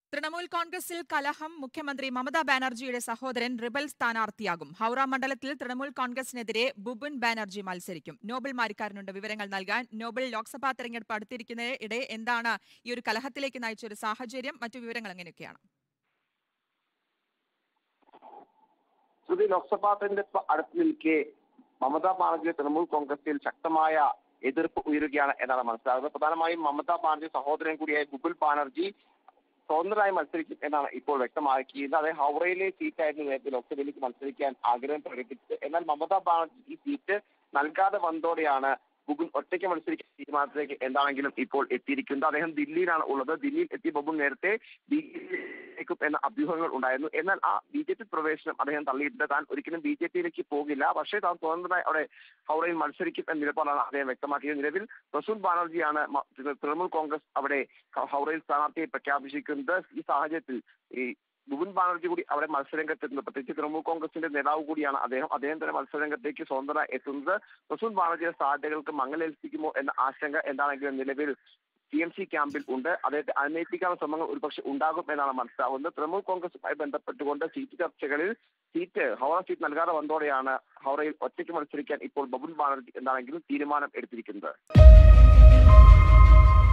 തൃണമൂൽ കോൺഗ്രസിൽ കലഹം മുഖ്യമന്ത്രി മമതാ ബാനർജിയുടെ സഹോദരൻ റിബൽ സ്ഥാനാർത്ഥിയാകും ഹൗറ മണ്ഡലത്തിൽ തൃണമൂൽ കോൺഗ്രസിനെതിരെ ബുബുൻ ബാനർജി മത്സരിക്കും നോബൽ മാരിക്കാരനുണ്ട് വിവരങ്ങൾ നൽകാൻ നോബൽ ലോക്സഭാ തെരഞ്ഞെടുപ്പ് അടുത്തിരിക്കുന്നതിനിടെ എന്താണ് ഈ ഒരു കലഹത്തിലേക്ക് നയിച്ച ഒരു സാഹചര്യം മറ്റു വിവരങ്ങൾ എങ്ങനെയൊക്കെയാണ് ശ്രുതി ലോക്സഭാ തെരഞ്ഞെടുപ്പ് അടുത്ത് നിൽക്കെ മമതാ ബാനർജി തൃണമൂൽ കോൺഗ്രസിൽ ശക്തമായ എതിർപ്പ് ഉയരുകയാണ് എന്നാണ് മനസ്സിലാകുന്നത് പ്രധാനമായും മമതാ ബാനർജി സഹോദരൻ കൂടിയായ ബുബുൽ ബാനർജി സ്വതന്ത്രരായി മത്സരിക്കും എന്നാണ് ഇപ്പോൾ വ്യക്തമാക്കിയത് അതായത് ഹൗറയിലെ സീറ്റായിരുന്നു നേരത്തെ ലോക്സഭയിലേക്ക് മത്സരിക്കാൻ ആഗ്രഹം പ്രകടിപ്പിച്ചത് എന്നാൽ മമതാ ബാനർജി ഈ സീറ്റ് നൽകാതെ വന്നതോടെയാണ് ബുബുൻ ഒറ്റയ്ക്ക് മത്സരിക്കുന്ന തീരുമാനത്തിലേക്ക് എന്താണെങ്കിലും ഇപ്പോൾ എത്തിയിരിക്കുന്നത് അദ്ദേഹം ദില്ലിയിലാണ് ഉള്ളത് ദില്ലിയിൽ എത്തിയ ബബുൻ നേരത്തെ ബി ജെ പിയിലേക്കും എന്ന അഭ്യൂഹങ്ങൾ ഉണ്ടായിരുന്നു എന്നാൽ ആ ബി ജെ പി പ്രവേശനം അദ്ദേഹം തള്ളിയിട്ട് താൻ ഒരിക്കലും ബി ജെ പിയിലേക്ക് പോകില്ല പക്ഷേ താൻ സ്വതന്ത്രമായി അവിടെ ഹൗറയിൽ മത്സരിക്കും എന്ന നിലപാടാണ് അദ്ദേഹം വ്യക്തമാക്കിയത് നിലവിൽ റസൂൽ ബാനർജിയാണ് മ- തൃണമൂൽ കോൺഗ്രസ് അവിടെ ഹൗറയിൽ സ്ഥാനാർത്ഥിയെ പ്രഖ്യാപിച്ചിരിക്കുന്നത് ഈ സാഹചര്യത്തിൽ ഈ ബുബുൻ ബാനർജി കൂടി അവിടെ മത്സരരംഗത്തെത്തുന്നത് പ്രത്യേകിച്ച് തൃണമൂൽ കോൺഗ്രസിന്റെ നേതാവ് കൂടിയാണ് അദ്ദേഹം അദ്ദേഹം തന്നെ മത്സരരംഗത്തേക്ക് സ്വതന്ത്രമായി എത്തുന്നത് റസൂൽ ബാനർജിയുടെ സാധ്യതകൾക്ക് മങ്ങലേൽപ്പിക്കുമോ എന്ന ആശങ്ക എന്താണെങ്കിലും നിലവിൽ സി എം സി ക്യാമ്പിൽ ഉണ്ട് അദ്ദേഹത്തെ അന്വേഷിക്കാനുള്ള ശ്രമങ്ങൾ ഒരുപക്ഷെ ഉണ്ടാകും എന്നാണ് മനസ്സിലാവുന്നത് തൃണമൂൽ കോൺഗ്രസുമായി ബന്ധപ്പെട്ടുകൊണ്ട് സീറ്റ് ചർച്ചകളിൽ സീറ്റ് ഹൗറ സീറ്റ് നൽകാതെ വന്നതോടെയാണ് ഹൗറയിൽ ഒറ്റയ്ക്ക് മത്സരിക്കാൻ ഇപ്പോൾ ബബുൽ ബാനർജി എന്താണെങ്കിലും തീരുമാനം എടുത്തിരിക്കുന്നത്